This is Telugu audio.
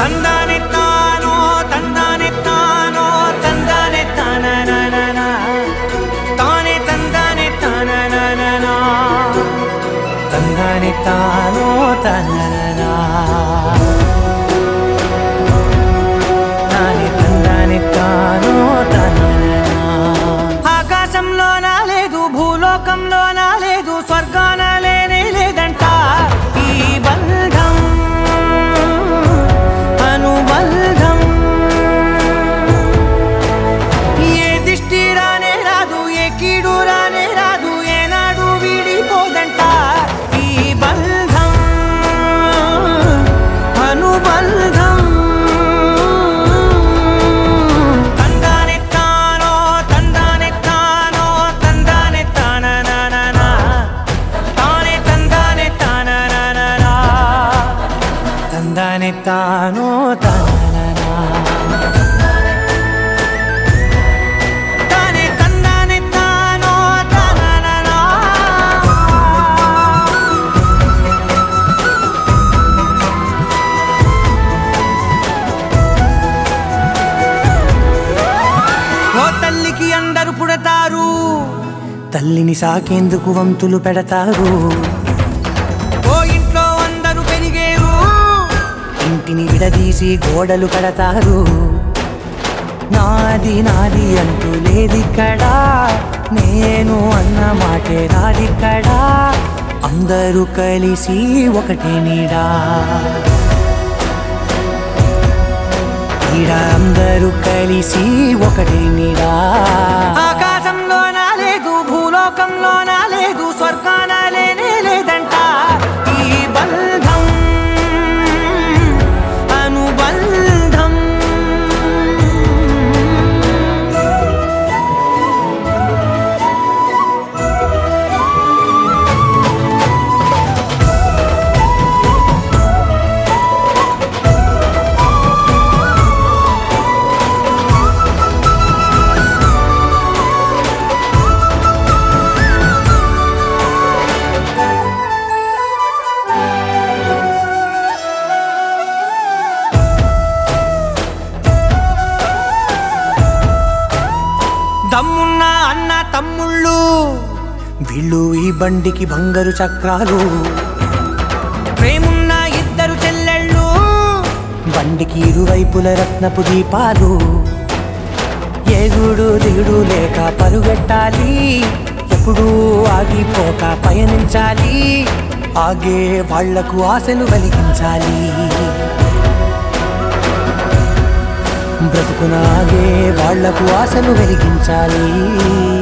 తందాని తానో తందాని తానో తందాని తాననననా తానే తందాని తాననననా తందాని తానో తనననా తానే తందాని తానో తనననా ఆకాశంలోన లేదు భూలోకంలోన లేదు స్వర్గాన లేనే లేదంట ఈ బంధం అనుబంధం ఏ దిష్టి రానే రాదు ఏ కీడు రానే రాదు ఏనాడు వీడిపోదంట ఈ బంధం అనుబంధం తందాని తానో తందాని తానో తందాని తాననననా తానే తందాని తాననననా తందాని తానో తనననా తానే తందాని తానో తనననా ఓ తల్లికి అందరు పుడతారు తల్లిని సాకేందుకు వంతులు పెడతారు ఓ ఇంట్లో అందరూ పెరిగేరు ఇంటిని విడదీసి గోడలు కడతారు నాది నాది అంటూ లేదిక్కడా నేను అన్న మాటే రాదిక్కడా అందరూ కలిసి ఒకటే నీడా ఈడ అందరూ కలిసి ఒకటే నీడా ఆకాశంలో నా లేదు భూలోకంలో నా లేదు స్వర్గాన లేనే లేదంట ఈ బంధం అనుబంధం దమ్మున్న అన్న తమ్ముళ్ళు వీళ్ళు ఈ బండికి బంగారు చక్రాలు ప్రేమున్న ఇద్దరు చెల్లెళ్ళు బండికి ఇరువైపుల రత్నపు దీపాలు ఎగుడు దిగుడు లేక పరుగెట్టాలి ఎప్పుడూ ఆగిపోక పయనించాలి ఆగే వాళ్లకు ఆశలు కలిగించాలి బ్రతుకునాగే వాళ్లకు ఆశలు వెలిగించాలి